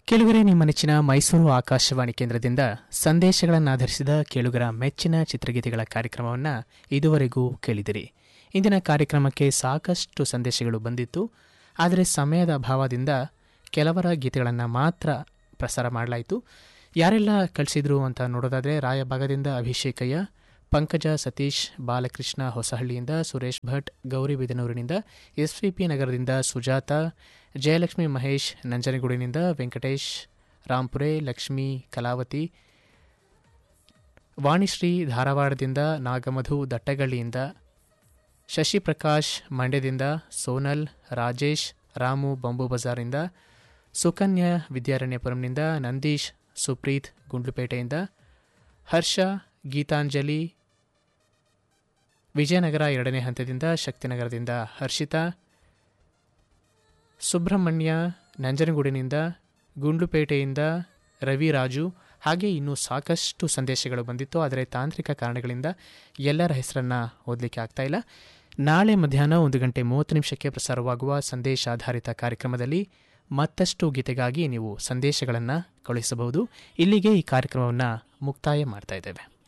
ಕೇಳುಗರೆ ನಿಮ್ಮ ನೆಚ್ಚಿನ ಮೈಸೂರು ಆಕಾಶವಾಣಿ ಕೇಂದ್ರದಿಂದ ಸಂದೇಶಗಳನ್ನಾಧರಿಸಿದ ಕೇಳುಗರ ಮೆಚ್ಚಿನ ಚಿತ್ರಗೀತೆಗಳ ಕಾರ್ಯಕ್ರಮವನ್ನು ಇದುವರೆಗೂ ಕೇಳಿದಿರಿ ಇಂದಿನ ಕಾರ್ಯಕ್ರಮಕ್ಕೆ ಸಾಕಷ್ಟು ಸಂದೇಶಗಳು ಬಂದಿತ್ತು ಆದರೆ ಸಮಯದ ಅಭಾವದಿಂದ ಕೆಲವರ ಗೀತೆಗಳನ್ನು ಮಾತ್ರ ಪ್ರಸಾರ ಮಾಡಲಾಯಿತು ಯಾರೆಲ್ಲ ಕಳಿಸಿದ್ರು ಅಂತ ನೋಡೋದಾದರೆ ರಾಯಭಾಗದಿಂದ ಅಭಿಷೇಕಯ್ಯ ಪಂಕಜ ಸತೀಶ್ ಬಾಲಕೃಷ್ಣ ಹೊಸಹಳ್ಳಿಯಿಂದ ಸುರೇಶ್ ಭಟ್ ಗೌರಿಬಿದನೂರಿನಿಂದ ಎಸ್ ವಿ ಪಿ ನಗರದಿಂದ ಸುಜಾತ ಜಯಲಕ್ಷ್ಮಿ ಮಹೇಶ್ ನಂಜನಗೂಡಿನಿಂದ ವೆಂಕಟೇಶ್ ರಾಂಪುರೆ ಲಕ್ಷ್ಮಿ ಕಲಾವತಿ ವಾಣಿಶ್ರೀ ಧಾರವಾಡದಿಂದ ನಾಗಮಧು ದಟ್ಟಗಳ್ಳಿಯಿಂದ ಶಶಿ ಪ್ರಕಾಶ್ ಮಂಡ್ಯದಿಂದ ಸೋನಲ್ ರಾಜೇಶ್ ರಾಮು ಬಂಬು ಬಜಾರಿಂದ ಸುಕನ್ಯಾ ವಿದ್ಯಾರಣ್ಯಪುರಂನಿಂದ ನಂದೀಶ್ ಸುಪ್ರೀತ್ ಗುಂಡ್ಲುಪೇಟೆಯಿಂದ ಹರ್ಷ ಗೀತಾಂಜಲಿ ವಿಜಯನಗರ ಎರಡನೇ ಹಂತದಿಂದ ಶಕ್ತಿನಗರದಿಂದ ಹರ್ಷಿತಾ ಸುಬ್ರಹ್ಮಣ್ಯ ನಂಜನಗೂಡಿನಿಂದ ಗುಂಡ್ಲುಪೇಟೆಯಿಂದ ರವಿರಾಜು ಹಾಗೆ ಇನ್ನೂ ಸಾಕಷ್ಟು ಸಂದೇಶಗಳು ಬಂದಿತ್ತು ಆದರೆ ತಾಂತ್ರಿಕ ಕಾರಣಗಳಿಂದ ಎಲ್ಲರ ಹೆಸರನ್ನು ಓದಲಿಕ್ಕೆ ಆಗ್ತಾ ಇಲ್ಲ ನಾಳೆ ಮಧ್ಯಾಹ್ನ ಒಂದು ಗಂಟೆ ಮೂವತ್ತು ನಿಮಿಷಕ್ಕೆ ಪ್ರಸಾರವಾಗುವ ಸಂದೇಶ ಆಧಾರಿತ ಕಾರ್ಯಕ್ರಮದಲ್ಲಿ ಮತ್ತಷ್ಟು ಗೀತೆಗಾಗಿ ನೀವು ಸಂದೇಶಗಳನ್ನು ಕಳುಹಿಸಬಹುದು ಇಲ್ಲಿಗೆ ಈ ಕಾರ್ಯಕ್ರಮವನ್ನು ಮುಕ್ತಾಯ ಮಾಡ್ತಾ ಇದ್ದೇವೆ